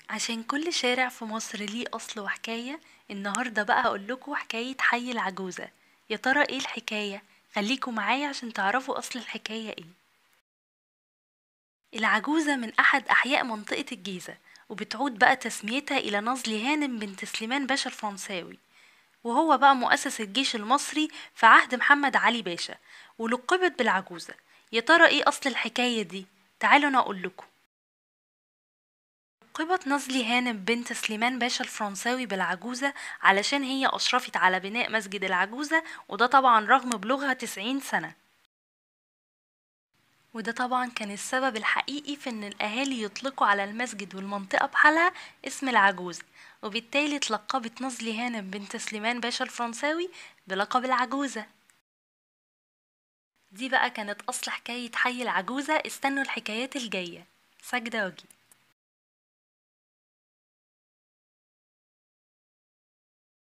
عشان كل شارع في مصر ليه أصل وحكاية النهاردة بقى هقولكوا حكاية حي العجوزة يا ترى ايه الحكاية خليكوا معايا عشان تعرفوا أصل الحكاية ايه العجوزة من أحد أحياء منطقة الجيزة وبتعود بقى تسميتها إلى نزل هانم بنت سليمان باشا الفرنساوي وهو بقى مؤسس الجيش المصري في عهد محمد علي باشا ولقبت بالعجوزة يا ترى ايه أصل الحكاية دي تعالوا أنا أقولكوا لقبت نزلي هانم بنت سليمان باشا الفرنساوي بالعجوزة علشان هي أشرفت على بناء مسجد العجوزة وده طبعا رغم بلوغها تسعين سنة وده طبعا كان السبب الحقيقي في ان الاهالي يطلقوا على المسجد والمنطقة بحالها اسم العجوزة وبالتالي اتلقبت نزلي هانم بنت سليمان باشا الفرنساوي بلقب العجوزة دي بقى كانت اصل حكاية حي العجوزة استنوا الحكايات الجاية سجدة وجي